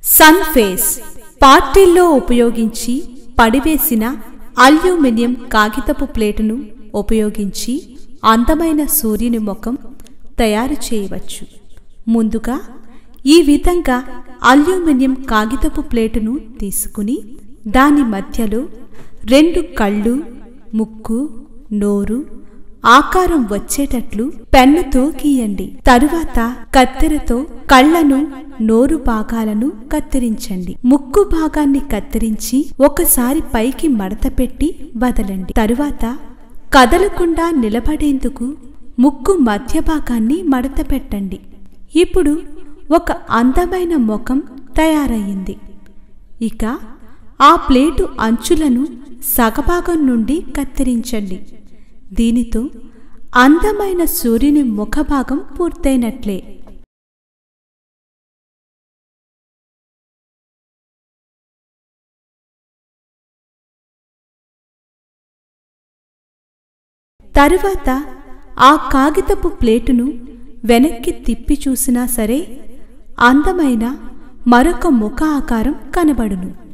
sun face పార్టీల్లో ఉపయోగించి పడివేసిన aluminium కాగితపు ప్లేటును ఉపయోగించి అందమైన సూర్యుని ముఖం తయారు చేయవచ్చు ముందుగా ఈ విధంగా అల్యూమినియం కాగితపు ప్లేటును తీసుకుని దాని మధ్యలో రెండు కళ్ళు ముక్కు నోరు ఆకారం వచ్చేటట్లు పెన్నుతో గీయండి తరువాత కత్తెరతో కళ్ళను నోరు భాగాలను కత్తిరించండి ముక్కు భాగాన్ని కత్తిరించి ఒకసారి పైకి మడత పెట్టి వదలండి తరువాత కదలకుండా నిలబడేందుకు ముక్కు మధ్య భాగాన్ని మడత పెట్టండి ఇప్పుడు ఒక అందమైన ముఖం తయారయ్యింది ఇక ఆ ప్లేటు అంచులను సగభాగం నుండి కత్తిరించండి దీనితో అందమైన సూర్యుని ముఖభాగం పూర్తయినట్లే తరువాత ఆ కాగితపు ప్లేటును వెనక్కి తిప్పి చూసినా సరే అందమైన మరొక ముఖ ఆకారం కనబడును